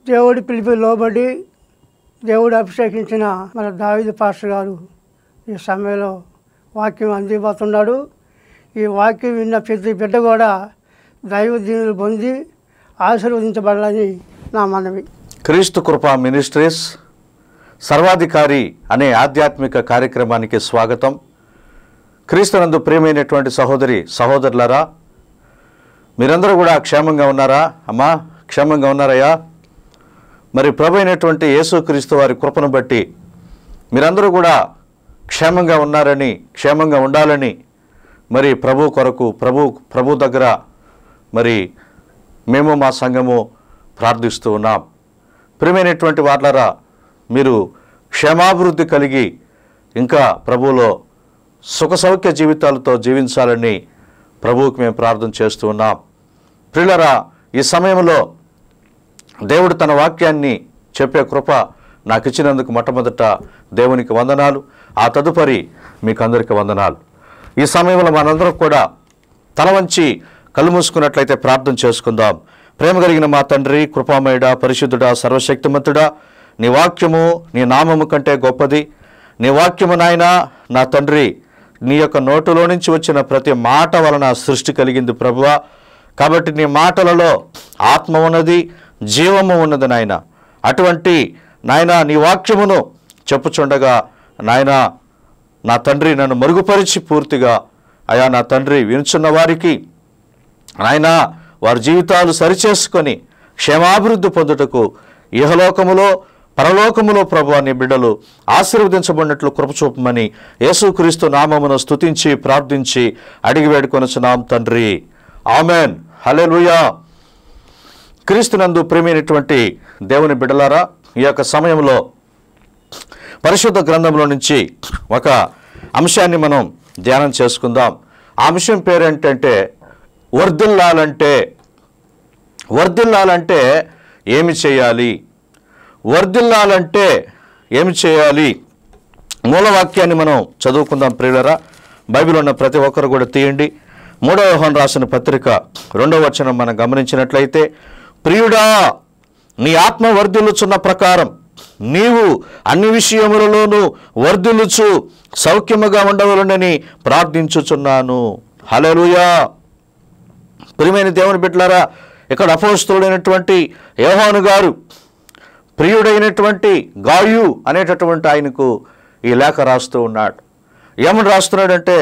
దేవుడి పిలిపి లోబడి దేవుడు అభిషేకించిన మన దావిద పాస్టర్ గారు ఈ సమయంలో వాక్యం అందిపోతున్నాడు ఈ వాక్యం విన్న ప్రతి బిడ్డ కూడా దైవ దీనులు పొంది ఆశీర్వదించబడాలని నా మనవి క్రీస్తు కృప మినిస్ట్రీస్ సర్వాధికారి అనే ఆధ్యాత్మిక కార్యక్రమానికి స్వాగతం క్రీస్తునందు ప్రియమైనటువంటి సహోదరి సహోదరులారా మీరందరూ కూడా క్షేమంగా ఉన్నారా అమ్మా క్షేమంగా ఉన్నారయ్యా మరి ప్రభు అయినటువంటి యేసుక్రీస్తు వారి కృపను బట్టి మీరందరూ కూడా క్షేమంగా ఉన్నారని క్షేమంగా ఉండాలని మరి ప్రభు కొరకు ప్రభు ప్రభు దగ్గర మరి మేము మా సంఘము ప్రార్థిస్తూ ఉన్నాం ప్రియమైనటువంటి వార్లరా మీరు క్షేమాభివృద్ధి కలిగి ఇంకా ప్రభువులో సుఖ సౌఖ్య జీవితాలతో జీవించాలని ప్రభువుకి మేము ప్రార్థన చేస్తూ ఉన్నాం ప్రియులరా ఈ సమయంలో దేవుడు తన వాక్యాన్ని చెప్పే కృప నాకు ఇచ్చినందుకు మొట్టమొదట దేవునికి వందనాలు ఆ తదుపరి మీకు అందరికీ వందనాలు ఈ సమయంలో మనందరం కూడా తల వంచి కళ్ళు మూసుకున్నట్లయితే ప్రార్థన చేసుకుందాం ప్రేమ కలిగిన మా తండ్రి కృపామయుడా పరిశుద్ధుడా సర్వశక్తిమంతుడా నీ వాక్యము నీ నామము కంటే గొప్పది నీ వాక్యము నాయన నా తండ్రి నీ యొక్క నోటులో నుంచి వచ్చిన ప్రతి మాట వలన సృష్టి కలిగింది ప్రభువా కాబట్టి నీ మాటలలో ఆత్మ ఉన్నది జీవము ఉన్నది నాయన అటువంటి నాయన నీ వాక్యమును చెప్పుచుండగా నాయన నా తండ్రి నన్ను మరుగుపరిచి పూర్తిగా అయా నా తండ్రి వినుచున్న వారికి నాయన వారి జీవితాలు సరిచేసుకొని క్షేమాభివృద్ధి పొందుటకు ఇహలోకములో పరలోకములో ప్రభు నీ బిడ్డలు ఆశీర్వదించబడినట్లు కృపచూపమని యేసుక్రీస్తు నామమును స్తుతించి ప్రార్థించి అడిగి వేడుకొనుచున్నాం తండ్రి ఆమెన్ హల్లెలూయా క్రీస్తునందు ప్రేమైనటువంటి దేవుని బిడ్డలారా ఈ యొక్క సమయంలో పరిశుద్ధ గ్రంథంలో నుంచి ఒక అంశాన్ని మనం ధ్యానం చేసుకుందాం ఆ అంశం పేరేంటంటే వర్ధిల్లాలంటే వర్ధిల్లాలంటే ఏమి చేయాలి వర్ధిల్లాలంటే ఏమి చేయాలి మూలవాక్యాన్ని మనం చదువుకుందాం ప్రియులరా బైబిల్ ఉన్న ప్రతి ఒక్కరు కూడా తీయండి మూడవ యోహాను రాసిన పత్రిక రెండవ వచనం మనం గమనించినట్లయితే ప్రియుడా నీ ఆత్మ వర్ధిల్లుచున్న ప్రకారం నీవు అన్ని విషయములలోనూ వర్ధిల్లుచు సౌఖ్యముగా ఉండవలనని ప్రార్థించుచున్నాను హల్లెలూయా ప్రియమైన దేవుని బిడ్డలారా ఇక్కడ అపోస్తుడైనటువంటి యోహాను గారు ప్రియుడైనటువంటి గాయు అనేటటువంటి ఆయనకు ఈ లేఖ రాస్తూ ఉన్నాడు ఏమని రాస్తున్నాడంటే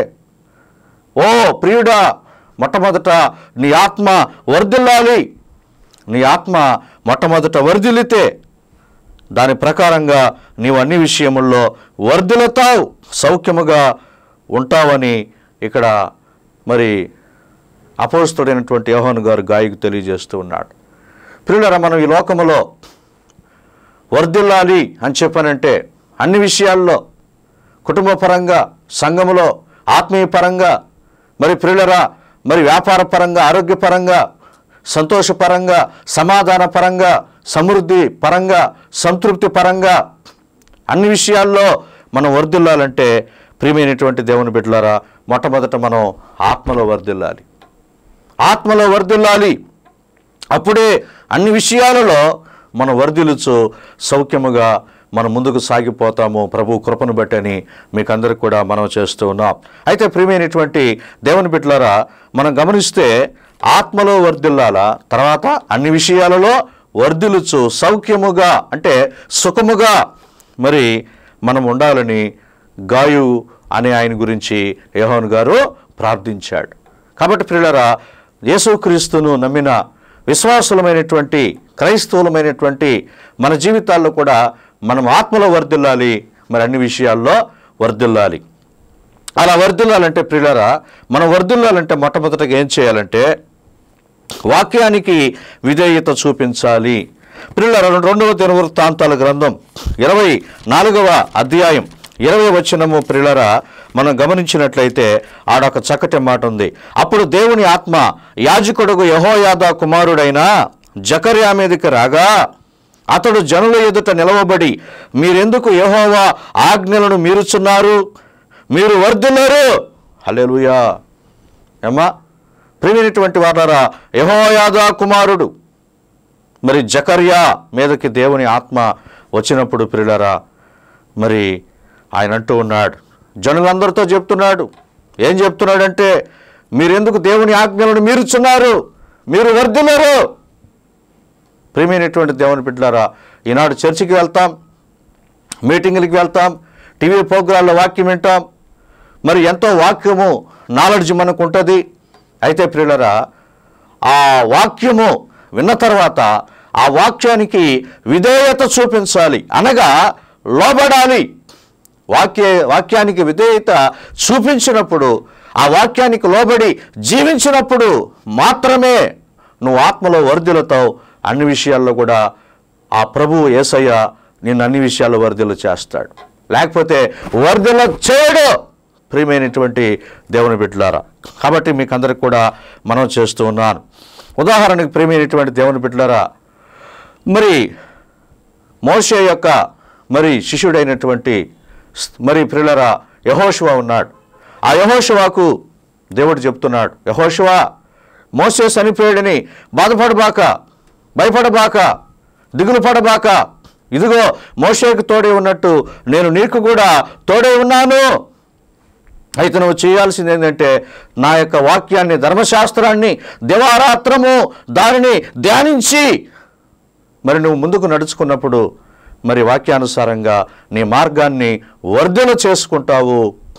ఓ ప్రియుడా మొట్టమొదట నీ ఆత్మ వర్ధిల్లాలి నీ ఆత్మ మొట్టమొదట వర్ధిల్లితే దాని ప్రకారంగా నీవు అన్ని విషయముల్లో వర్ధిల్లుతావు సౌఖ్యముగా ఉంటావని ఇక్కడ మరి అపోస్తుడైనటువంటి యోహాను గారు గాయకు తెలియజేస్తూ ఉన్నాడు ప్రియులరా మనం ఈ లోకములో వర్ధిల్లాలి అని చెప్పానంటే అన్ని విషయాల్లో కుటుంబ పరంగా సంఘములో ఆత్మీయ పరంగా మరి ప్రియులరా మరి వ్యాపార పరంగా ఆరోగ్యపరంగా సంతోషపరంగా సమాధాన పరంగా సమృద్ధి పరంగా సంతృప్తి పరంగా అన్ని విషయాల్లో మనం వర్ధిల్లాలంటే ప్రియమైనటువంటి దేవుని బిడ్డలారా మొట్టమొదట మనం ఆత్మలో వర్ధిల్లాలి ఆత్మలో వర్ధిల్లాలి అప్పుడే అన్ని విషయాలలో మనం వర్ధిల్లుచు సౌఖ్యముగా మనం ముందుకు సాగిపోతాము ప్రభు కృపను బట్టని మీకు అందరికి కూడా మనం చేస్తూ ఉన్నాం అయితే ప్రియమైనటువంటి దేవుని బిడ్డలారా మనం గమనిస్తే ఆత్మలో వర్ధిల్లాలా తర్వాత అన్ని విషయాలలో వర్ధిల్లుచు సౌఖ్యముగా అంటే సుఖముగా మరి మనం ఉండాలని గాయు అనే ఆయన గురించి యోహన్ గారు ప్రార్థించాడు కాబట్టి ప్రియులరా యేసుక్రీస్తును నమ్మిన విశ్వాసులమైనటువంటి క్రైస్తవులమైనటువంటి మన జీవితాల్లో కూడా మనం ఆత్మలో వర్ధిల్లాలి మరి అన్ని విషయాల్లో వర్ధిల్లాలి అలా వర్ధిల్లాలంటే ప్రియులరా మనం వర్ధిల్లాలంటే మొట్టమొదటగా ఏం చేయాలంటే వాక్యానికి విధేయత చూపించాలి ప్రియులరా రెండవ దినవృత్తాంతాల గ్రంథం ఇరవై నాలుగవ అధ్యాయం ఇరవై వచనము ప్రియులరా మనం గమనించినట్లయితే ఆడొక చక్కటి మాట ఉంది అప్పుడు దేవుని ఆత్మ యాజకుడుగు యహోయాదా కుమారుడైన జకర్యా మీదకి రాగా అతడు జనుల ఎదుట నిలవబడి మీరెందుకు యెహోవా ఆజ్ఞలను మీరుచున్నారు మీరు వర్ధిల్లారు హల్లెలూయా ఏమ్మా ప్రియమైనటువంటి వారారా యహోయాదా కుమారుడు మరి జకర్యా మీదకి దేవుని ఆత్మ వచ్చినప్పుడు ప్రియులరా మరి ఆయన అంటూ ఉన్నాడు జనులందరితో చెప్తున్నాడు ఏం చెప్తున్నాడంటే మీరెందుకు దేవుని ఆజ్ఞలను మీరుచున్నారు మీరు వర్ధిల్లరు ప్రియమైనటువంటి దేవుని బిడ్డలారా ఈనాడు చర్చికి వెళ్తాం మీటింగులకి వెళ్తాం టీవీ ప్రోగ్రాంలో వాక్యం వింటాం మరి ఎంతో వాక్యము నాలెడ్జ్ మనకు ఉంటుంది అయితే ప్రియులరా ఆ వాక్యము విన్న తర్వాత ఆ వాక్యానికి విధేయత చూపించాలి అనగా లోబడాలి వాక్య వాక్యానికి విధేయత చూపించినప్పుడు ఆ వాక్యానికి లోబడి జీవించినప్పుడు మాత్రమే నువ్వు ఆత్మలో వర్ధిల్లుతావు అన్ని విషయాల్లో కూడా ఆ ప్రభువు ఏసయ్య నిన్ను అన్ని విషయాల్లో వర్ధిల్లు చేస్తాడు లేకపోతే వర్ధిల్ల చేయడు ప్రియమైనటువంటి దేవుని బిడ్డలారా కాబట్టి మీకు అందరికి కూడా మనం చేస్తూ ఉన్నాను ఉదాహరణకు ప్రియమైనటువంటి దేవుని బిడ్డలారా మరి మోషే యొక్క మరి శిష్యుడైనటువంటి స్- మరి ప్రియులరా యహోశివ ఉన్నాడు ఆ యహోశివాకు దేవుడు చెప్తున్నాడు యహోశివా మోసే చనిపోయాడని బాధపడబాక భయపడబాక దిగులు పడబాక ఇదిగో మోషేకు తోడే ఉన్నట్టు నేను నీకు కూడా తోడే ఉన్నాను అయితే నువ్వు చేయాల్సింది ఏంటంటే నా యొక్క వాక్యాన్ని ధర్మశాస్త్రాన్ని దివారాత్రము దానిని ధ్యానించి మరి నువ్వు ముందుకు నడుచుకున్నప్పుడు మరి వాక్యానుసారంగా నీ మార్గాన్ని వర్ధన చేసుకుంటావు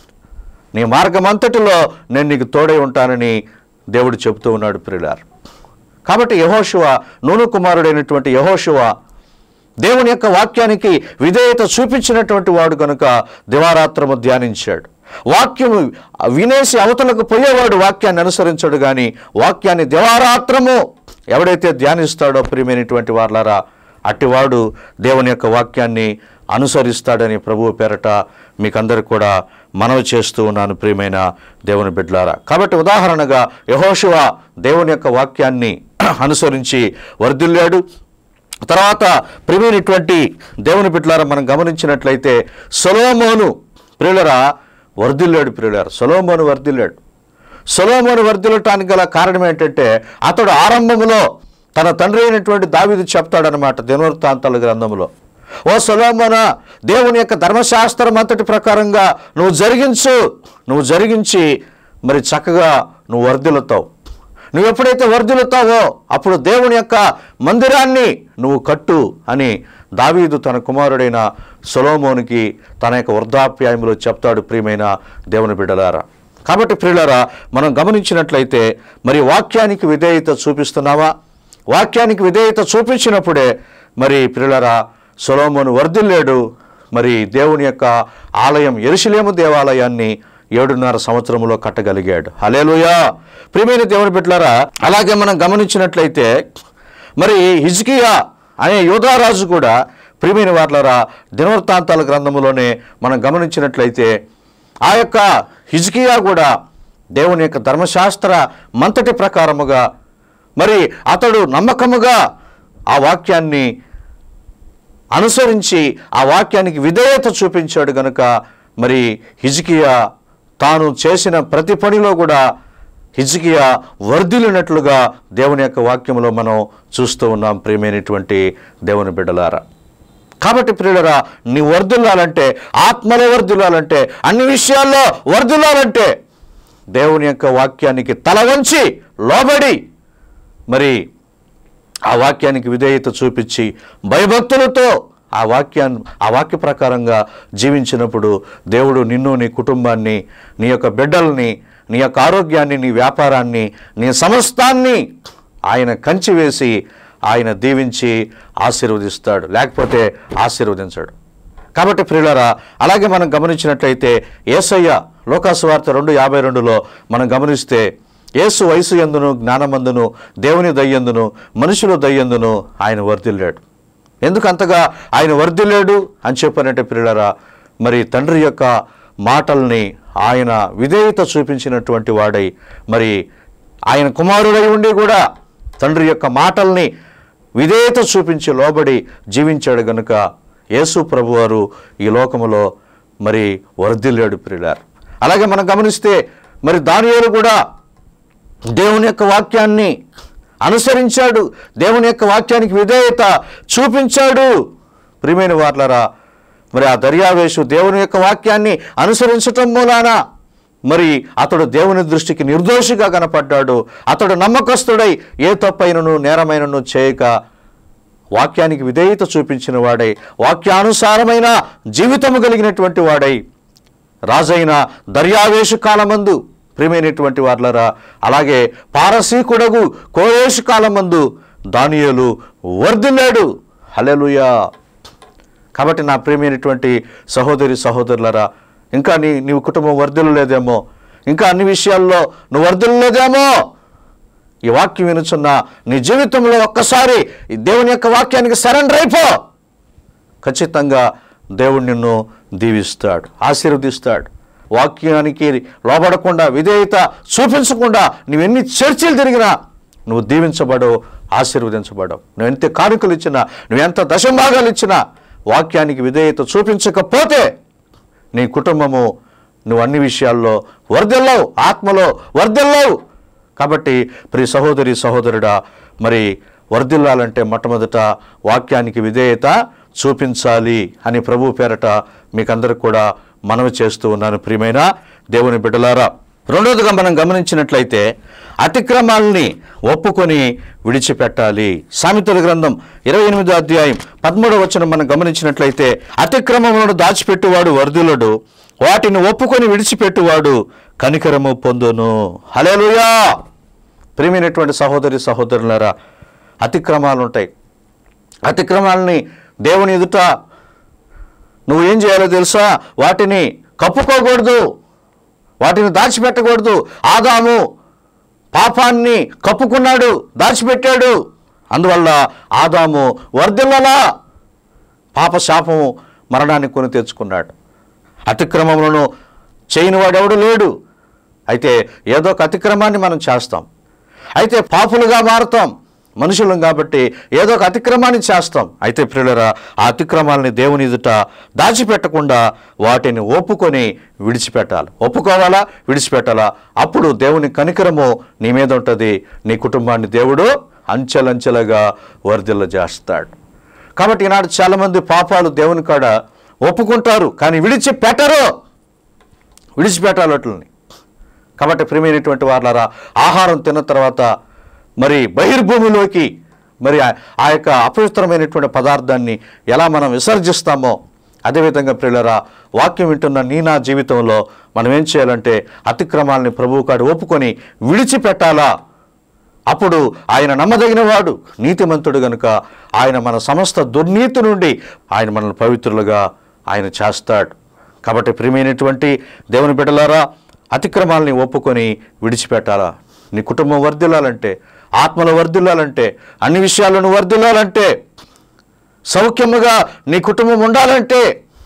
నీ మార్గం అంతటిలో నేను నీకు తోడై ఉంటానని దేవుడు చెబుతూ ఉన్నాడు ప్రిలార్ కాబట్టి యహోశివ నూను కుమారుడైనటువంటి యహోశివ దేవుని యొక్క వాక్యానికి విధేయత చూపించినటువంటి వాడు కనుక దివారాత్రము ధ్యానించాడు వాక్యము వినేసి అవతలకు పోయేవాడు వాక్యాన్ని అనుసరించాడు కానీ వాక్యాన్ని దివారాత్రము ఎవడైతే ధ్యానిస్తాడో ప్రియమైనటువంటి వార్లారా అట్టివాడు దేవుని యొక్క వాక్యాన్ని అనుసరిస్తాడని ప్రభువు పేరట మీకందరికి కూడా మనవి చేస్తూ ఉన్నాను ప్రియమైన దేవుని బిడ్డలారా కాబట్టి ఉదాహరణగా యహోశివ దేవుని యొక్క వాక్యాన్ని అనుసరించి వర్ధిల్లాడు తర్వాత ప్రియమైనటువంటి దేవుని బిడ్డలారా మనం గమనించినట్లయితే సొలోమోను ప్రియులరా వర్ధిల్లాడు ప్రియులారు సొలోమోను వర్ధిల్లాడు సొలోమోను వర్ధిల్లటానికి గల కారణం ఏంటంటే అతడు ఆరంభంలో తన తండ్రి అయినటువంటి దావీదు చెప్తాడనమాట దినవృత్తాంతాల గ్రంథంలో ఓ సొలోమోన దేవుని యొక్క ధర్మశాస్త్రం అంతటి ప్రకారంగా నువ్వు జరిగించు నువ్వు జరిగించి మరి చక్కగా నువ్వు వర్ధిల్లుతావు నువ్వు ఎప్పుడైతే వర్ధిల్లుతావో అప్పుడు దేవుని యొక్క మందిరాన్ని నువ్వు కట్టు అని దావీదు తన కుమారుడైన సొలోమోనికి తన యొక్క వృద్ధాప్యాయంలో చెప్తాడు ప్రియమైన దేవుని బిడ్డలారా కాబట్టి ప్రియులారా మనం గమనించినట్లయితే మరి వాక్యానికి విధేయత చూపిస్తున్నావా వాక్యానికి విధేయత చూపించినప్పుడే మరి ప్రియులరా సొలోమోను వర్ధిల్లాడు మరి దేవుని యొక్క ఆలయం ఎరుసలేము దేవాలయాన్ని ఏడున్నర సంవత్సరంలో కట్టగలిగాడు హలేలుయా ప్రియమైన దేవుని బిడ్డలారా అలాగే మనం గమనించినట్లయితే మరి హిజ్కియా అనే యోధారాజు కూడా ప్రియమైన వార్లరా దినవృత్తాంతాల గ్రంథములోనే మనం గమనించినట్లయితే ఆ యొక్క హిజ్కియా కూడా దేవుని యొక్క ధర్మశాస్త్ర మంతటి ప్రకారముగా మరి అతడు నమ్మకముగా ఆ వాక్యాన్ని అనుసరించి ఆ వాక్యానికి విధేయత చూపించాడు గనుక మరి హిజ్కియా తాను చేసిన ప్రతి పనిలో కూడా హిజ్కియా వర్ధిల్లినట్లుగా దేవుని యొక్క వాక్యంలో మనం చూస్తూ ఉన్నాం ప్రియమైనటువంటి దేవుని బిడ్డలారా కాబట్టి ప్రియులరా నీ వర్ధిల్లాలంటే ఆత్మలో వర్ధిల్లాలంటే అన్ని విషయాల్లో వర్ధిల్లాలంటే దేవుని యొక్క వాక్యానికి తల వంచి లోబడి మరి ఆ వాక్యానికి విధేయత చూపించి భయభక్తులతో ఆ వాక్యాన్ని ఆ వాక్య ప్రకారంగా జీవించినప్పుడు దేవుడు నిన్ను నీ కుటుంబాన్ని నీ యొక్క బిడ్డల్ని నీ యొక్క ఆరోగ్యాన్ని నీ వ్యాపారాన్ని నీ సమస్తాన్ని ఆయన కంచి వేసి ఆయన దీవించి ఆశీర్వదిస్తాడు లేకపోతే ఆశీర్వదించాడు కాబట్టి ప్రియులరా అలాగే మనం గమనించినట్లయితే ఏసయ్య లోకాసువార్త రెండు యాభై రెండులో మనం గమనిస్తే యేసు వయసు ఎందును జ్ఞానమందును దేవుని దయ్యందును మనుషుల దయ్యందును ఆయన వర్ధిల్లాడు ఎందుకు అంతగా ఆయన వర్ధిల్లాడు అని చెప్పారంటే ప్రియులరా మరి తండ్రి యొక్క మాటల్ని ఆయన విధేయత చూపించినటువంటి వాడై మరి ఆయన కుమారుడై ఉండి కూడా తండ్రి యొక్క మాటల్ని విధేయత చూపించి లోబడి జీవించాడు గనుక యేసు ప్రభువారు ఈ లోకములో మరి వర్ధిల్లాడు ప్రియులారు అలాగే మనం గమనిస్తే మరి దానియేలు కూడా దేవుని యొక్క వాక్యాన్ని అనుసరించాడు దేవుని యొక్క వాక్యానికి విధేయత చూపించాడు ప్రియమైన వార్లరా మరి ఆ దర్యావేషు దేవుని యొక్క వాక్యాన్ని అనుసరించటం మూలాన మరి అతడు దేవుని దృష్టికి నిర్దోషిగా కనపడ్డాడు అతడు నమ్మకస్తుడై ఏ తప్పైనను నేరమైనను చేయక వాక్యానికి విధేయత చూపించిన వాడై వాక్యానుసారమైన జీవితము కలిగినటువంటి వాడై రాజైన దర్యావేషు కాలమందు ప్రియమైనటువంటి వార్లరా అలాగే పారసీకుడగు కోరేషు కాలమందు దానియేలు వర్ధిల్లాడు హల్లెలూయా కాబట్టి నా ప్రియమైనటువంటి సహోదరి సహోదరులరా ఇంకా నీ నీ కుటుంబం వర్ధిల్లలేదేమో ఇంకా అన్ని విషయాల్లో నువ్వు వర్ధిల్లలేదేమో ఈ వాక్యం వినుచున్న నీ జీవితంలో ఒక్కసారి ఈ దేవుని యొక్క వాక్యానికి సరెండర్ అయిపో ఖచ్చితంగా దేవుడు నిన్ను దీవిస్తాడు ఆశీర్వదిస్తాడు వాక్యానికి లోబడకుండా విధేయత చూపించకుండా నువ్వెన్ని చర్చలు తిరిగినా నువ్వు దీవించబడవు ఆశీర్వదించబడవు నువ్వు ఎంత కానుకలు ఇచ్చినా నువ్వెంత దశభాగాలు ఇచ్చినా వాక్యానికి విధేయత చూపించకపోతే నీ కుటుంబము నువ్వు అన్ని విషయాల్లో వర్ధిల్లావు ఆత్మలో వర్ధిల్లావు కాబట్టి ప్రియ సహోదరి సహోదరుడా మరి వర్ధిల్లాలంటే మొట్టమొదట వాక్యానికి విధేయత చూపించాలి అని ప్రభు పేరట మీకందరికి కూడా మనవి చేస్తూ ఉన్నాను ప్రియమైన దేవుని బిడ్డలారా రెండోదిగా మనం గమనించినట్లయితే అతిక్రమాలని ఒప్పుకొని విడిచిపెట్టాలి సామెతల గ్రంథం ఇరవై ఎనిమిదో అధ్యాయం పదమూడవ వచనం మనం గమనించినట్లయితే అతిక్రమములను దాచిపెట్టువాడు వర్ధులుడు వాటిని ఒప్పుకొని విడిచిపెట్టువాడు కనికరము పొందును హలేలుయా ప్రియమైనటువంటి సహోదరి సహోదరులారా అతిక్రమాలు ఉంటాయి అతిక్రమాలని దేవుని ఎదుట నువ్వు ఏం చేయాలో తెలుసా వాటిని కప్పుకోకూడదు వాటిని దాచిపెట్టకూడదు ఆదాము పాపాన్ని కప్పుకున్నాడు దాచిపెట్టాడు అందువల్ల ఆదాము వర్ధిల్లలా పాప శాపము మరణాన్ని కొని తెచ్చుకున్నాడు అతిక్రమములను చేయని వాడెవడు లేడు అయితే ఏదో ఒక అతిక్రమాన్ని మనం చేస్తాం అయితే పాపులుగా మారుతాం మనుషులం కాబట్టి ఏదో ఒక అతిక్రమాన్ని చేస్తాం అయితే ప్రియులరా ఆ అతిక్రమాలని దేవుని ఎదుట దాచిపెట్టకుండా వాటిని ఒప్పుకొని విడిచిపెట్టాలి ఒప్పుకోవాలా విడిచిపెట్టాలా అప్పుడు దేవుని కనికరము నీ మీద ఉంటుంది నీ కుటుంబాన్ని దేవుడు అంచెలంచెలుగా వర్ధిల్ల చేస్తాడు కాబట్టి ఈనాడు చాలామంది పాపాలు దేవుని కాడ ఒప్పుకుంటారు కానీ విడిచిపెట్టరు విడిచిపెట్టాలి వాటిని కాబట్టి ప్రియమైనటువంటి వారులారా ఆహారం తిన్న తర్వాత మరి బహిర్భూమిలోకి మరి ఆ- ఆ యొక్క అపవిత్రమైనటువంటి పదార్థాన్ని ఎలా మనం విసర్జిస్తామో అదేవిధంగా ప్రియులరా వాక్యం వింటున్న నీ నా జీవితంలో మనం ఏం చేయాలంటే అతిక్రమాలని ప్రభువు కాడు ఒప్పుకొని విడిచిపెట్టాలా అప్పుడు ఆయన నమ్మదగిన వాడు నీతిమంతుడు గనుక ఆయన మన సమస్త దుర్నీతి నుండి ఆయన మనల్ని పవిత్రులుగా ఆయన చేస్తాడు కాబట్టి ప్రియమైనటువంటి దేవుని బిడ్డలారా అతిక్రమాలని ఒప్పుకొని విడిచిపెట్టాలా నీ కుటుంబం వర్ధిల్లాలంటే ఆత్మలో వర్ధిల్లాలంటే అన్ని విషయాలను వర్ధిల్లాలంటే సౌఖ్యముగా నీ కుటుంబం ఉండాలంటే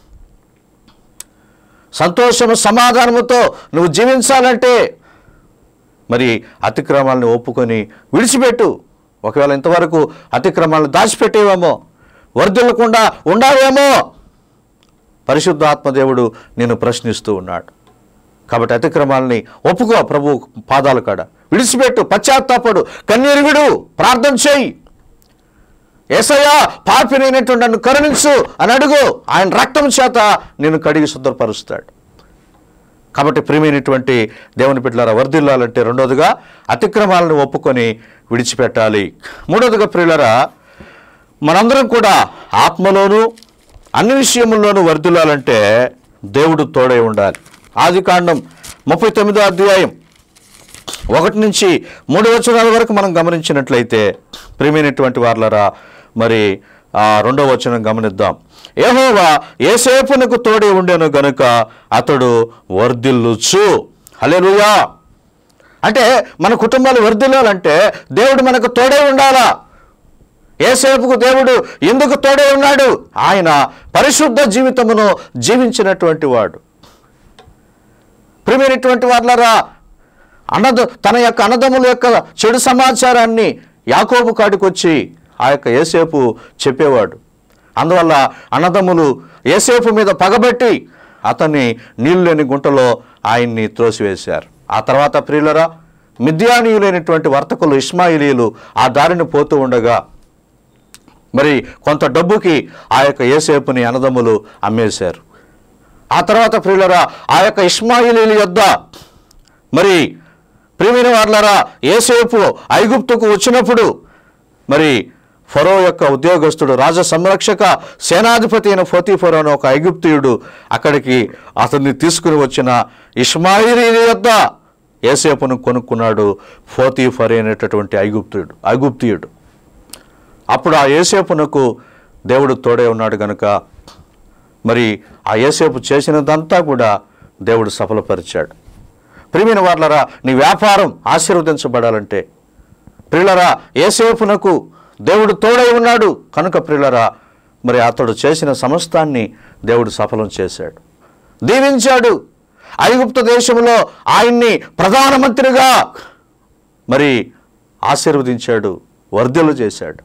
సంతోషము సమాధానముతో నువ్వు జీవించాలంటే మరి అతిక్రమాలను ఒప్పుకొని విడిచిపెట్టు ఒకవేళ ఇంతవరకు అతిక్రమాలను దాచిపెట్టేవేమో వర్ధిల్లకుండా ఉండావేమో పరిశుద్ధ ఆత్మదేవుడు నేను ప్రశ్నిస్తూ ఉన్నాడు కాబట్టి అతిక్రమాలని ఒప్పుకో ప్రభు పాదాల కాడ విడిచిపెట్టు పశ్చాత్తాపడు కన్నీరు విడు ప్రార్థన చేయి ఏసయ్యా పాపినైనటువంటి నన్ను కరుణించు అని అడుగు ఆయన రక్తం చేత నేను కడిగి శుద్ధపరుస్తాడు కాబట్టి ప్రియమైనటువంటి దేవుని బిడ్డలారా వర్ధిల్లాలంటే రెండోదిగా అతిక్రమాలను ఒప్పుకొని విడిచిపెట్టాలి మూడోదిగా ప్రియులరా మనందరం కూడా ఆత్మలోను అన్ని విషయముల్లోనూ వర్ధిల్లాలంటే దేవుడు తోడై ఉండాలి ఆది కాండం ముప్పై తొమ్మిదో అధ్యాయం ఒకటి నుంచి మూడు వచనాల వరకు మనం గమనించినట్లయితే ప్రియమైనటువంటి వార్లరా మరి ఆ రెండో వచనం గమనిద్దాం ఏహోవా ఏసేపునకు తోడే ఉండేను గనుక అతడు వర్ధిల్లుచు హల్లెలూయా అంటే మన కుటుంబాలు వర్ధిల్లాలంటే దేవుడు మనకు తోడే ఉండాలా ఏసేపుకు దేవుడు ఎందుకు తోడే ఉన్నాడు ఆయన పరిశుద్ధ జీవితమును జీవించినటువంటి వాడు ప్రియమైనటువంటి వాళ్ళరా అన్నద తన యొక్క అన్నదమ్ముల యొక్క చెడు సమాచారాన్ని యాకోబు కాడికొచ్చి ఆ యొక్క ఏసేపు చెప్పేవాడు అందువల్ల అన్నదమ్ములు ఏసేపు మీద పగబెట్టి అతన్ని నీళ్ళు లేని గుంటలో ఆయన్ని త్రోసివేశారు ఆ తర్వాత ప్రియులరా మిద్యానీయులైనటువంటి వర్తకులు ఇస్మాయిలీలు ఆ దారిని పోతూ ఉండగా మరి కొంత డబ్బుకి ఆ యొక్క ఏసేపుని అన్నదమ్ములు అమ్మేశారు ఆ తర్వాత ప్రియులరా ఆ యొక్క ఇస్మాయిలీల యొద్ద మరి ప్రియమైన వాళ్ళరా ఏసేపు ఐగుప్తుకు వచ్చినప్పుడు మరి ఫరో యొక్క ఉద్యోగస్తుడు రాజ సంరక్షక సేనాధిపతి అయిన ఫోతీఫరో అనే ఒక ఐగుప్తియుడు అక్కడికి అతన్ని తీసుకుని వచ్చిన ఇస్మాయిలీల యొద్ద ఏసేపును కొనుక్కున్నాడు ఫోతీఫర్ అనేటటువంటి ఐగుప్తుడు ఐగుప్తియుడు అప్పుడు ఆ ఏసేపునకు దేవుడు తోడే ఉన్నాడు గనుక మరి ఆ ఏసేపు చేసినదంతా కూడా దేవుడు సఫలపరిచాడు ప్రియమైన వాళ్ళరా నీ వ్యాపారం ఆశీర్వదించబడాలంటే ప్రియులరా ఏసేపునకు దేవుడు తోడై ఉన్నాడు కనుక ప్రియులరా మరి అతడు చేసిన సమస్తాన్ని దేవుడు సఫలం చేశాడు దీవించాడు ఐగుప్తు దేశంలో ఆయన్ని ప్రధానమంత్రిగా మరి ఆశీర్వదించాడు వర్ధలు చేశాడు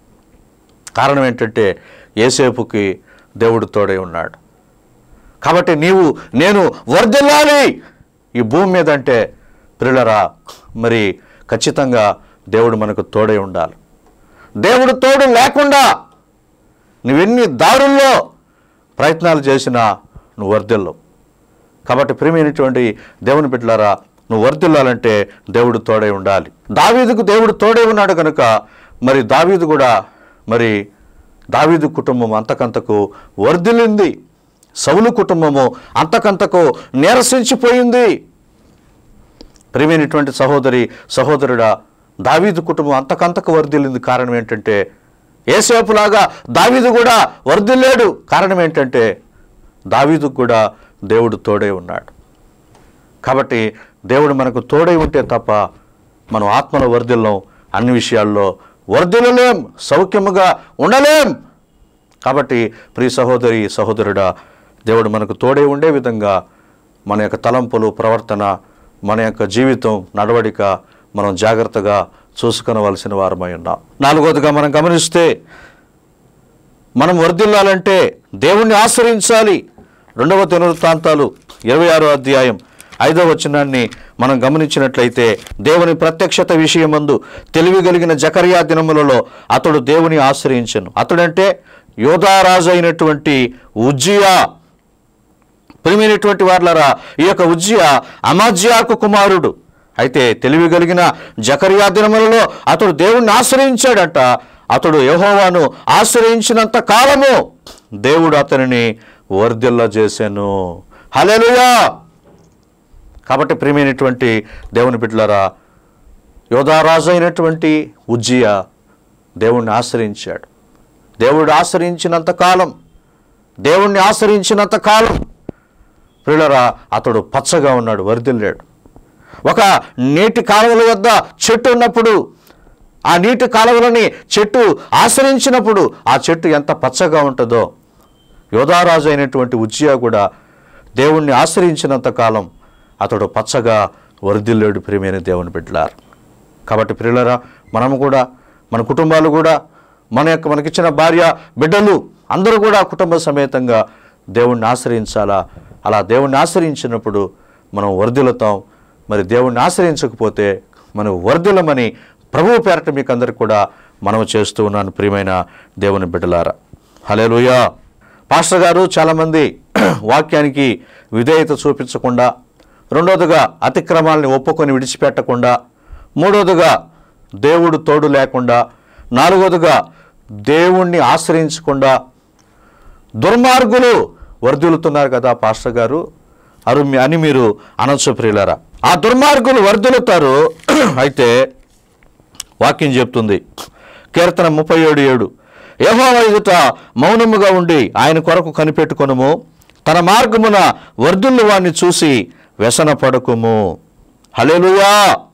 కారణం ఏంటంటే ఏసేపుకి దేవుడు తోడై ఉన్నాడు కాబట్టి నీవు నేను వర్ధిల్లాలి ఈ భూమి మీద అంటే ప్రియులరా మరి ఖచ్చితంగా దేవుడు మనకు తోడై ఉండాలి దేవుడు తోడు లేకుండా నువ్వెన్ని దారుల్లో ప్రయత్నాలు చేసినా నువ్వు వర్ధిల్లు కాబట్టి ప్రియమైనటువంటి దేవుని బిడ్డలారా నువ్వు వర్ధిల్లాలంటే దేవుడు తోడై ఉండాలి దావీదుకు దేవుడు తోడై ఉన్నాడు కనుక మరి దావీదు కూడా మరి దావీదు కుటుంబం అంతకంతకు వర్ధిల్లింది సౌలు కుటుంబము అంతకంతకు నీరసించిపోయింది ప్రియమైనటువంటి సహోదరి సహోదరుడా దావీదు కుటుంబం అంతకంతకు వర్ధిల్లింది కారణం ఏంటంటే ఏసేపులాగా దావీదు కూడా వర్ధిల్లాడు కారణం ఏంటంటే దావీదుకు కూడా దేవుడు తోడే ఉన్నాడు కాబట్టి దేవుడు మనకు తోడై ఉంటే తప్ప మనం ఆత్మలో వర్ధిల్లం అన్ని విషయాల్లో వర్ధిల్లలేం సౌఖ్యముగా ఉండలేం కాబట్టి ప్రియ సహోదరి సహోదరుడా దేవుడు మనకు తోడే ఉండే విధంగా మన యొక్క తలంపులు ప్రవర్తన మన యొక్క జీవితం నడవడిక మనం జాగ్రత్తగా చూసుకొనవలసిన వారమై ఉన్నాం నాలుగోదిగా మనం గమనిస్తే మనం వర్ధిల్లాలంటే దేవుణ్ణి ఆశ్రయించాలి రెండవ దినవృత్తాంతాలు ఇరవై ఆరో అధ్యాయం ఐదవ వచనాన్ని మనం గమనించినట్లయితే దేవుని ప్రత్యక్షత విషయమందు తెలివి కలిగిన జకరియా దినములలో అతడు దేవుని ఆశ్రయించను అతడంటే యోధారాజు అయినటువంటి ఉజ్జియా ప్రియమైనటువంటి వార్లరా ఈ యొక్క ఉజ్జియా అమాజ్యాకు కుమారుడు అయితే తెలివి కలిగిన జకరియా దినములలో అతడు దేవుణ్ణి ఆశ్రయించాడట అతడు యెహోవాను ఆశ్రయించినంత కాలము దేవుడు అతనిని వర్ధిల్ల చేశాను హల్లెలూయా కాబట్టి ప్రియమైనటువంటి దేవుని బిడ్డలారా యోధారాజు అయినటువంటి ఉజ్జియా దేవుణ్ణి ఆశ్రయించాడు దేవుడు ఆశ్రయించినంత కాలం దేవుణ్ణి ఆశ్రయించినంత కాలం ప్రియులరా అతడు పచ్చగా ఉన్నాడు వర్ధిల్లాడు ఒక నీటి కాలువల వద్ద చెట్టు ఉన్నప్పుడు ఆ నీటి కాలువలని చెట్టు ఆశ్రయించినప్పుడు ఆ చెట్టు ఎంత పచ్చగా ఉంటుందో యోధారాజు అయినటువంటి ఉజ్జియా కూడా దేవుణ్ణి ఆశ్రయించినంత కాలం అతడు పచ్చగా వర్ధిల్లాడు ప్రియమైన దేవుని బిడ్డలారు కాబట్టి ప్రియులరా మనము కూడా మన కుటుంబాలు కూడా మన యొక్క మనకిచ్చిన భార్య బిడ్డలు అందరూ కూడా కుటుంబ సమేతంగా దేవుణ్ణి ఆశ్రయించాలా అలా దేవుణ్ణి ఆశ్రయించినప్పుడు మనం వర్ధిల్లుతాం మరి దేవుణ్ణి ఆశ్రయించకపోతే మనం వర్ధిల్లమని ప్రభువు పేరట మీకు అందరికి కూడా మనవి చేస్తూ ఉన్నాను ప్రియమైన దేవుని బిడ్డలారా హలేలుయా పాస్టర్ గారు చాలామంది వాక్యానికి విధేయత చూపించకుండా రెండోదిగా అతిక్రమాలని ఒప్పుకొని విడిచిపెట్టకుండా మూడోదిగా దేవుడు తోడు లేకుండా నాలుగోదిగా దేవుణ్ణి ఆశ్రయించకుండా దుర్మార్గులు వర్ధిల్లుతున్నారు కదా పాస్టర్ గారు అరు అని మీరు అనొచ్చు ప్రియులారా ఆ దుర్మార్గులు వర్ధిల్లుతారు అయితే వాక్యం చెప్తుంది కీర్తన ముప్పై ఏడు ఏడు యెహోవా ఎదుట మౌనముగా ఉండి ఆయన కొరకు కనిపెట్టుకొనుము తన మార్గమున వర్ధులు వాణ్ణి చూసి వ్యసన పడకుము హలెలుయా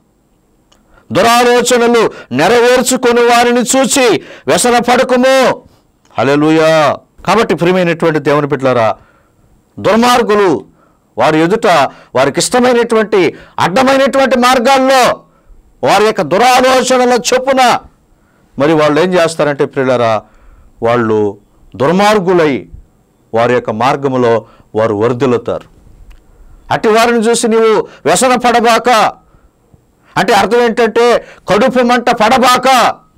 దురాలోచనలు నెరవేర్చుకొని వారిని చూసి వ్యసన పడకుము హలెలుయా కాబట్టి ప్రియమైనటువంటి దేవుని బిడ్డలారా దుర్మార్గులు వారి ఎదుట వారికి ఇష్టమైనటువంటి అడ్డమైనటువంటి మార్గాల్లో వారి యొక్క దురాలోచనల చొప్పున మరి వాళ్ళు ఏం చేస్తారంటే ప్రియులరా వాళ్ళు దుర్మార్గులై వారి యొక్క మార్గములో వారు వర్ధిల్లుతారు అట్టి వారిని చూసి నీవు వ్యసన పడబాక అంటే అర్థం ఏంటంటే కడుపు మంట పడబాక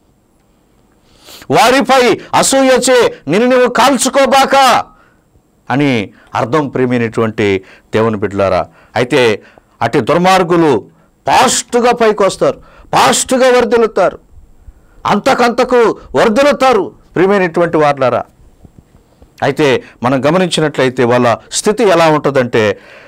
వారిపై అసూయచే నిన్ను నువ్వు కాల్చుకోబాక అని అర్థం ప్రేమైనటువంటి దేవుని బిడ్డలారా అయితే అటు దుర్మార్గులు పాస్ట్గా పైకి వస్తారు పాస్ట్గా వర్ధిల్లుతారు అంతకంతకు వర్ధిల్లుతారు ప్రియమైనటువంటి వార్లారా అయితే మనం గమనించినట్లయితే వాళ్ళ స్థితి ఎలా ఉంటుందంటే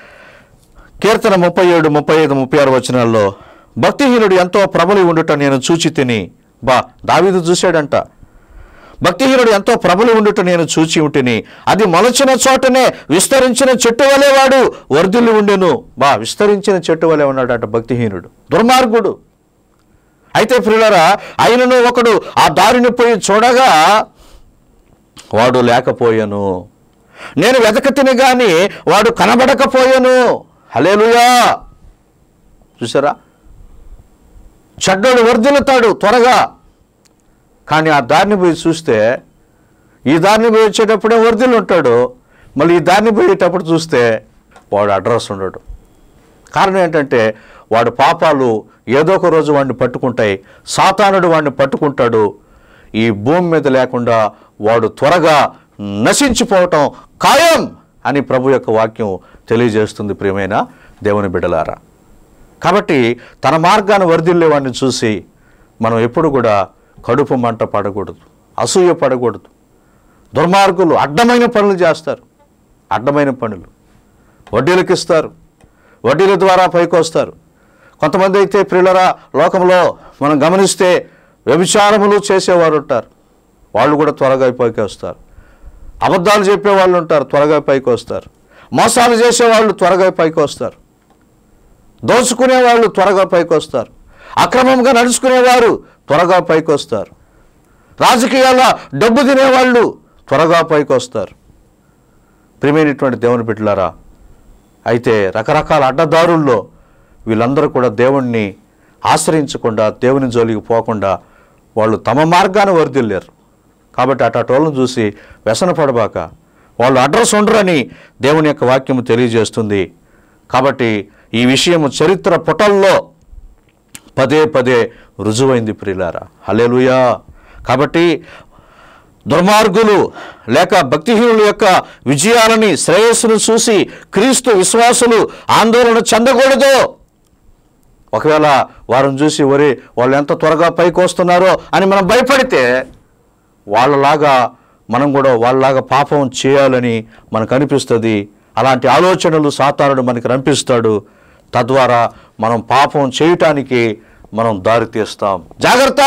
కీర్తన ముప్పై ఏడు ముప్పై ఐదు ముప్పై ఆరు వచనాల్లో భక్తిహీనుడు ఎంతో ప్రబలి ఉండుట నేను చూచి తిని బా దావీదు చూశాడంట భక్తిహీనుడు ఎంతో ప్రబలి ఉండుట నేను చూచి ఉంటిని అది మొలచిన చోటనే విస్తరించిన చెట్టు వలె వాడు వర్ధిల్లి ఉండెను బా విస్తరించిన చెట్టు వలె ఉన్నాడట భక్తిహీనుడు దుర్మార్గుడు అయితే ప్రియులరా ఆయనను ఒకడు ఆ దారిని పోయి చూడగా వాడు లేకపోయాను నేను వెతక తిని గాని వాడు కనబడకపోయాను హలేలుయా చూసారా చెడ్డోడు వర్ధిల్లుతాడు త్వరగా కానీ ఆ దారిని పోయి చూస్తే ఈ దారిని పోయి వచ్చేటప్పుడే వర్ధిల్లు ఉంటాడు మళ్ళీ ఈ దారిని పోయేటప్పుడు చూస్తే వాడు అడ్రస్ ఉండడు కారణం ఏంటంటే వాడు పాపాలు ఏదో ఒక రోజు వాడిని పట్టుకుంటాయి సాతానుడు వాడిని పట్టుకుంటాడు ఈ భూమి మీద లేకుండా వాడు త్వరగా నశించిపోవటం ఖాయం అని ప్రభు యొక్క వాక్యం తెలియజేస్తుంది ప్రియమైన దేవుని బిడ్డలారా కాబట్టి తన మార్గాన్ని వర్ధిల్లే వాడిని చూసి మనం ఎప్పుడు కూడా కడుపు మంట పడకూడదు అసూయ పడకూడదు దుర్మార్గులు అడ్డమైన పనులు చేస్తారు అడ్డమైన పనులు వడ్డీలకు ఇస్తారు వడ్డీల ద్వారా పైకి వస్తారు కొంతమంది అయితే ప్రియులరా లోకంలో మనం గమనిస్తే వ్యభిచారములు చేసేవారు ఉంటారు వాళ్ళు కూడా త్వరగా పైకి వస్తారు అబద్ధాలు చెప్పే వాళ్ళు ఉంటారు త్వరగా పైకి వస్తారు మోసాలు చేసేవాళ్ళు త్వరగా పైకి వస్తారు దోచుకునే వాళ్ళు త్వరగా పైకి వస్తారు అక్రమంగా నడుచుకునేవారు త్వరగా పైకి వస్తారు రాజకీయాల డబ్బు తినేవాళ్ళు త్వరగా పైకి వస్తారు ప్రియమైనటువంటి దేవుని బిడ్డలారా అయితే రకరకాల అడ్డదారుల్లో వీళ్ళందరూ కూడా దేవుణ్ణి ఆశ్రయించకుండా దేవుని జోలికి పోకుండా వాళ్ళు తమ మార్గాన్ని వర్దిల్లారు కాబట్టి అటాటోళ్ళను చూసి వ్యసన పడబాక వాళ్ళు అడ్రస్ ఉండరని దేవుని యొక్క వాక్యము తెలియజేస్తుంది కాబట్టి ఈ విషయము చరిత్ర పుటల్లో పదే పదే రుజువైంది ప్రియులారా హల్లెలూయా కాబట్టి దుర్మార్గులు లేక భక్తిహీనుల యొక్క విజయాలని శ్రేయస్సును చూసి క్రీస్తు విశ్వాసులు ఆందోళన చెందకూడదు ఒకవేళ వారిని చూసి ఒరే వాళ్ళు ఎంత త్వరగా పైకి వస్తున్నారో అని మనం భయపడితే వాళ్ళలాగా మనం కూడా వాళ్ళలాగా పాపం చేయాలని మనకు అనిపిస్తుంది అలాంటి ఆలోచనలు సాతానుడు మనకి రంపిస్తాడు తద్వారా మనం పాపం చేయటానికి మనం దారి తీస్తాం జాగ్రత్త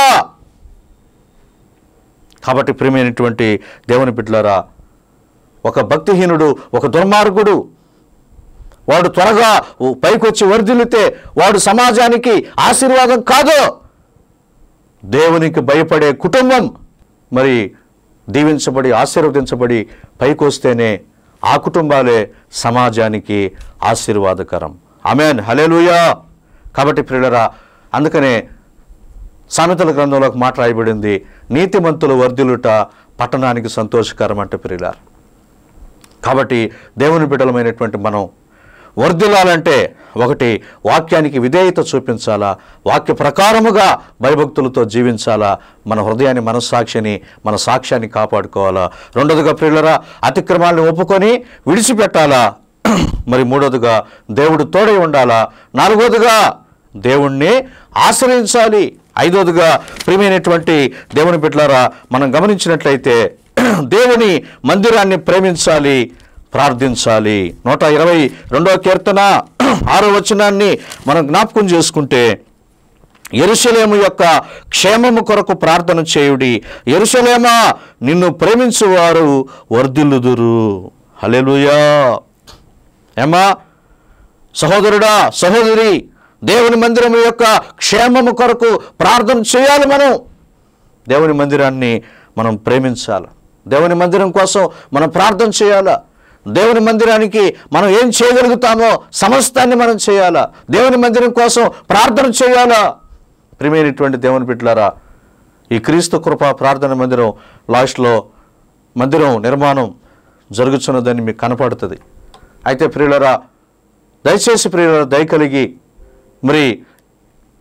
కాబట్టి ప్రియమైనటువంటి దేవుని బిడ్డలారా ఒక భక్తిహీనుడు ఒక దుర్మార్గుడు వాడు త్వరగా పైకొచ్చి వర్ధిల్లితే వాడు సమాజానికి ఆశీర్వాదం కాదు దేవునికి భయపడే కుటుంబం మరి దీవించబడి ఆశీర్వదించబడి పైకొస్తేనే ఆ కుటుంబాలే సమాజానికి ఆశీర్వాదకరం ఆమెన్ హలేలుయా కాబట్టి ప్రియులరా అందుకనే సామెతల గ్రంథంలో ఒక మాట రాయబడింది నీతిమంతులు వర్ధిల్లుట పట్టణానికి సంతోషకరం అంటే ప్రియులారు కాబట్టి దేవుని బిడ్డలమైనటువంటి మనం వర్ధిల్లాలంటే ఒకటి వాక్యానికి విధేయత చూపించాలా వాక్య ప్రకారముగా భయభక్తులతో జీవించాలా మన హృదయాన్ని మనస్సాక్షిని మన సాక్ష్యాన్ని కాపాడుకోవాలా రెండోదిగా ప్రియులరా అతిక్రమాలను ఒప్పుకొని విడిచిపెట్టాలా మరి మూడోదిగా దేవుడు తోడై ఉండాలా నాలుగోదిగా దేవుణ్ణి ఆశ్రయించాలి ఐదోదిగా ప్రియమైనటువంటి దేవుని బిడ్డలారా మనం గమనించినట్లయితే దేవుని మందిరాన్ని ప్రేమించాలి ప్రార్థించాలి నూట ఇరవై రెండవ కీర్తన ఆరో వచనాన్ని మనం జ్ఞాపకం చేసుకుంటే ఎరుసలేము యొక్క క్షేమము కొరకు ప్రార్థన చేయుడి ఎరుసలేమా నిన్ను ప్రేమించువారు వర్ధిల్లుదురు హల్లెలూయా ఏమా సహోదరుడా సహోదరి దేవుని మందిరం యొక్క క్షేమము కొరకు ప్రార్థన చేయాలి మనం దేవుని మందిరాన్ని మనం ప్రేమించాలి దేవుని మందిరం కోసం మనం ప్రార్థన చేయాలా దేవుని మందిరానికి మనం ఏం చేయగలుగుతామో సమస్తాన్ని మనం చేయాలా దేవుని మందిరం కోసం ప్రార్థన చేయాలా ప్రియమైనటువంటి దేవుని బిడ్డలారా ఈ క్రీస్తు కృప ప్రార్థన మందిరం లాస్ట్లో మందిరం నిర్మాణం జరుగుతున్నదని మీకు కనపడుతుంది అయితే ప్రియులరా దయచేసి ప్రియులరా దయ కలిగి మరి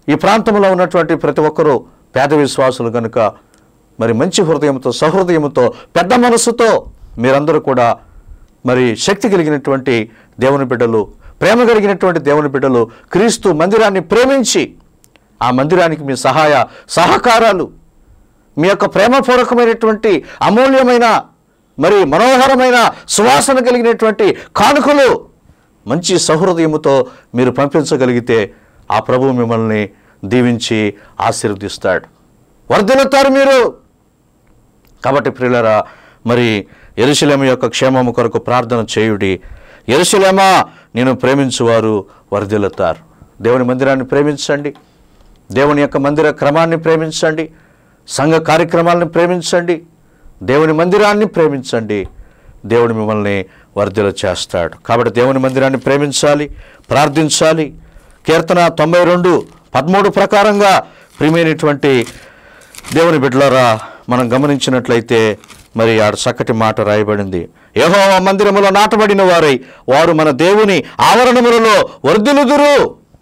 ఈ ప్రాంతంలో ఉన్నటువంటి ప్రతి ఒక్కరూ పేద విశ్వాసులు కనుక మరి మంచి హృదయంతో సహృదయంతో పెద్ద మనసుతో మీరందరూ కూడా మరి శక్తి కలిగినటువంటి దేవుని బిడ్డలు ప్రేమ కలిగినటువంటి దేవుని బిడ్డలు క్రీస్తు మందిరాన్ని ప్రేమించి ఆ మందిరానికి మీ సహాయ సహకారాలు మీ యొక్క ప్రేమపూర్వకమైనటువంటి అమూల్యమైన మరి మనోహరమైన సువాసన కలిగినటువంటి కానుకలు మంచి సహృదయముతో మీరు పంపించగలిగితే ఆ ప్రభు మిమ్మల్ని దీవించి ఆశీర్వదిస్తాడు వర్ధిల్లుతారు మీరు కాబట్టి ప్రియులరా మరి ఎరుశలేమ యొక్క క్షేమము కొరకు ప్రార్థన చేయుడి ఎరుశలేమా నేను ప్రేమించువారు వర్ధిల్లుతారు దేవుని మందిరాన్ని ప్రేమించండి దేవుని యొక్క మందిర క్రమాన్ని ప్రేమించండి సంఘ కార్యక్రమాలను ప్రేమించండి దేవుని మందిరాన్ని ప్రేమించండి దేవుడు మిమ్మల్ని వర్ధిల చేస్తాడు కాబట్టి దేవుని మందిరాన్ని ప్రేమించాలి ప్రార్థించాలి కీర్తన తొంభై రెండు పదమూడు ప్రకారంగా ప్రియమైనటువంటి దేవుని బిడ్డలారా మనం గమనించినట్లయితే మరి ఆడ చక్కటి మాట రాయబడింది యహో మందిరములో నాటబడిన వారై వారు మన దేవుని ఆవరణములలో వర్ధిలుదురు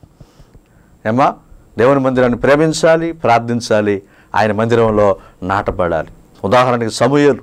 ఏమా దేవుని మందిరాన్ని ప్రేమించాలి ప్రార్థించాలి ఆయన మందిరంలో నాటబడాలి ఉదాహరణకి సమూహలు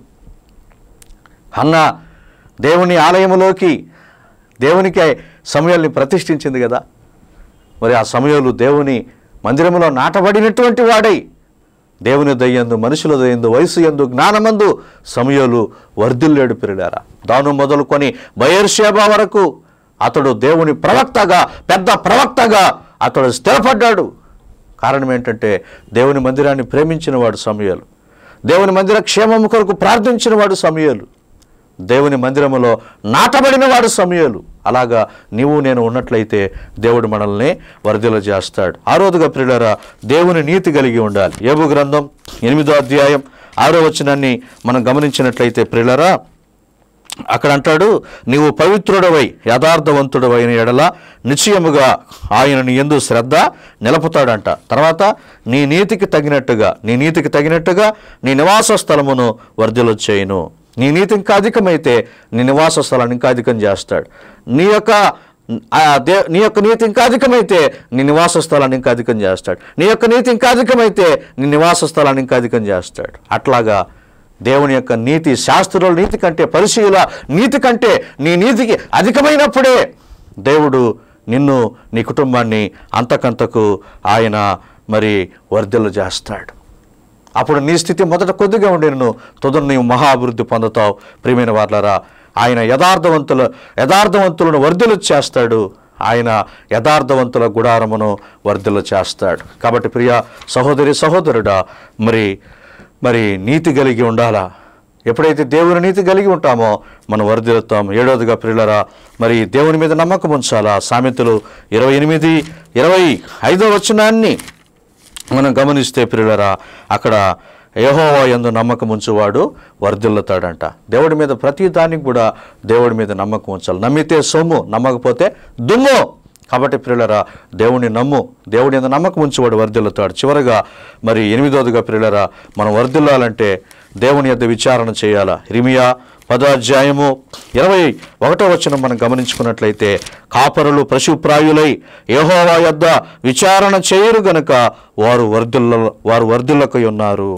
అన్న దేవుని ఆలయములోకి దేవునికి సమయాల్ని ప్రతిష్ఠించింది కదా మరి ఆ సమయంలో దేవుని మందిరములో నాటబడినటువంటి వాడై దేవుని దయ్యందు మనుషుల దయ్యందు వయసు ఎందు జ్ఞానమందు సమయాలు వర్ధిల్లేడు పిరిడారా దాను మొదలుకొని బయర్షేబా వరకు అతడు దేవుని ప్రవక్తగా పెద్ద ప్రవక్తగా అతడు స్థిరపడ్డాడు కారణం ఏంటంటే దేవుని మందిరాన్ని ప్రేమించిన వాడు సమయాలు దేవుని మందిర క్షేమము కొరకు ప్రార్థించిన వాడు సమయాలు దేవుని మందిరములో నాటబడిన వాడు సమయాలు అలాగా నీవు నేను ఉన్నట్లయితే దేవుడు మనల్ని వరదల చేస్తాడు ఆ రోజుగా ప్రియులరా దేవుని నీతి కలిగి ఉండాలి ఏబు గ్రంథం ఎనిమిదో అధ్యాయం ఆరో వచనాన్ని మనం గమనించినట్లయితే ప్రియులరా అక్కడ అంటాడు నీవు పవిత్రుడవై యథార్థవంతుడవైన ఎడల నిశ్చయముగా ఆయన నీ ఎందు శ్రద్ధ నిలపుతాడంట తర్వాత నీ నీతికి తగినట్టుగా నీ నీతికి తగినట్టుగా నీ నివాస స్థలమును వర్ధిలొచ్చేయును నీ నీతి ఇంకా అధికమైతే నీ నివాస స్థలాన్ని ఇంకా అధికం చేస్తాడు నీ యొక్క ఆ దే నీ యొక్క నీతి ఇంకా అధికమైతే నీ నివాస స్థలాన్ని ఇంకా అధికం చేస్తాడు నీ యొక్క నీతి ఇంకా అధికమైతే నీ నివాస స్థలాన్ని ఇంకా అధికం చేస్తాడు అట్లాగా దేవుని యొక్క నీతి శాస్త్రుల నీతి కంటే పరిశీల నీతి కంటే నీ నీతికి అధికమైనప్పుడే దేవుడు నిన్ను నీ కుటుంబాన్ని అంతకంతకు ఆయన మరి వర్ధలు చేస్తాడు అప్పుడు నీ స్థితి మొదట కొద్దిగా ఉండేను తుదరు నీవు మహా అభివృద్ధి పొందుతావు ప్రియమైన వాళ్ళరా ఆయన యథార్థవంతుల యథార్థవంతులను వర్ధలు చేస్తాడు ఆయన యథార్థవంతుల గుడారమును వర్ధలు చేస్తాడు కాబట్టి ప్రియ సహోదరి సహోదరుడా మరి మరి నీతి కలిగి ఉండాలా ఎప్పుడైతే దేవుని నీతి కలిగి ఉంటామో మనం వర్ధిల్లుతాం ఏడవదిగా ప్రియులరా మరి దేవుని మీద నమ్మకం ఉంచాలా సామెతలు ఇరవై ఎనిమిది ఇరవై ఐదో వచనాన్ని మనం గమనిస్తే ప్రియులరా అక్కడ యెహోవా యందు నమ్మకం ఉంచువాడు వర్ధిల్లుతాడంట దేవుడి మీద ప్రతి దానికి కూడా దేవుడి మీద నమ్మకం ఉంచాలి నమ్మితే సొమ్ము నమ్మకపోతే దుమ్ము కాబట్టి ప్రియులరా దేవుని నమ్ము దేవుడి మీద నమ్మకం ఉంచేవాడు వర్ధిల్లుతాడు చివరగా మరి ఎనిమిదోదిగా ప్రియులరా మనం వర్ధిల్లాలంటే దేవుని యొద్ద విచారణ చేయాలా ఇరిమియా పదాధ్యాయము ఇరవై ఒకటో వచనం మనం గమనించుకున్నట్లయితే కాపరులు పశుప్రాయులై యెహోవా యొద్ద విచారణ చేయరు గనుక వారు వర్ధిల్ల వారు వర్ధిల్లకై ఉన్నారు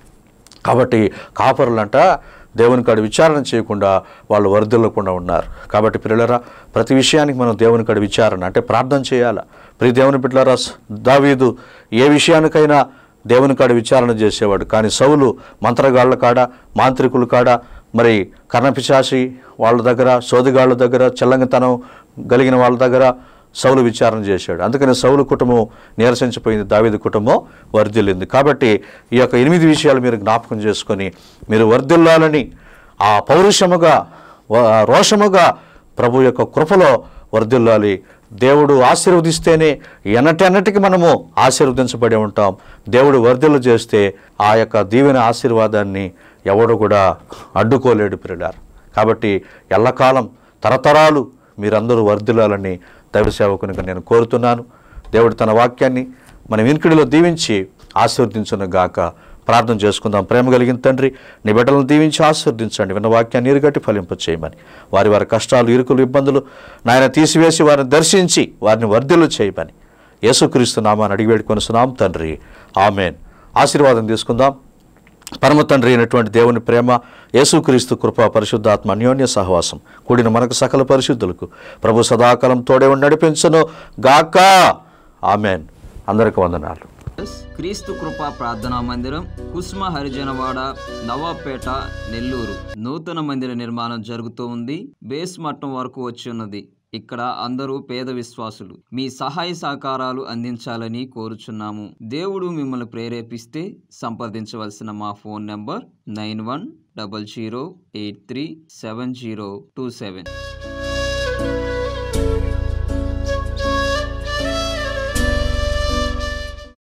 కాబట్టి కాపరులంట దేవుని కాడ విచారణ చేయకుండా వాళ్ళు వర్ధిల్లకుండా ఉన్నారు కాబట్టి పిల్లలరా ప్రతి విషయానికి మనం దేవుని కాడ విచారణ అంటే ప్రార్థన చేయాలా ప్రతి దేవుని బిడ్డలారా దావీదు ఏ విషయానికైనా దేవుని కాడ విచారణ చేసేవాడు కానీ సౌలు మంత్రగాళ్ళ కాడ మాంత్రికుల కాడ మరి కర్ణపిశాసి వాళ్ళ దగ్గర సోదిగాళ్ళ దగ్గర చెల్లంగితనం కలిగిన వాళ్ళ దగ్గర సౌలు విచారణ చేశాడు అందుకని సౌలు కుటుంబం నీరసించిపోయింది దావీదు కుటుంబం వర్ధిల్లింది కాబట్టి ఈ యొక్క ఎనిమిది విషయాలు మీరు జ్ఞాపకం చేసుకొని మీరు వర్ధిల్లాలని ఆ పౌరుషముగా వ- రోషముగా ప్రభు యొక్క కృపలో వర్ధిల్లాలి దేవుడు ఆశీర్వదిస్తేనే ఎన్నటెన్నటికి మనము ఆశీర్వదించబడి ఉంటాం దేవుడు వర్ధిల్లు చేస్తే ఆ యొక్క దీవెన ఆశీర్వాదాన్ని ఎవడు కూడా అడ్డుకోలేడు పిల్లారు కాబట్టి ఎల్లకాలం తరతరాలు మీరందరూ వర్ధిల్లాలని దైవ సేవకునిగా నేను కోరుతున్నాను దేవుడు తన వాక్యాన్ని మన వినికిడిలో దీవించి ఆశీర్వదించును గాక ప్రార్థన చేసుకుందాం ప్రేమ కలిగిన తండ్రి నీ బిడ్డలను దీవించి ఆశీర్వదించండి విన్న వాక్యాన్ని నీరుగట్టి ఫలింప చేయమని వారి వారి కష్టాలు ఇరుకులు ఇబ్బందులు నాయన తీసివేసి వారిని దర్శించి వారిని వర్ధిల్లు చేయమని యేసుక్రీస్తు నామాన్ని అడిగి వేడుకొనిస్తున్నాం తండ్రి ఆమెన్ ఆశీర్వాదం తీసుకుందాం పరమ తండ్రి అయినటువంటి దేవుని ప్రేమ యేసుక్రీస్తు కృప పరిశుద్ధాత్మ అన్యోన్య సహవాసం కూడిన మనకు సకల పరిశుద్ధులకు ప్రభు సదాకాలం తోడే ఉండి నడిపించను గాక ఆమెన్ అందరికి వందనాలు క్రీస్తు కృప ప్రార్థనా మందిరం కుస్మ హరిజనవాడ నవాపేట నెల్లూరు నూతన మందిర నిర్మాణం జరుగుతూ ఉంది బేస్ మట్టం వరకు వచ్చి ఉన్నది ఇక్కడ అందరూ పేద విశ్వాసులు మీ సహాయ సహకారాలు అందించాలని కోరుచున్నాము దేవుడు మిమ్మల్ని ప్రేరేపిస్తే సంప్రదించవలసిన మా phone number nine one double zero eight three seven zero two seven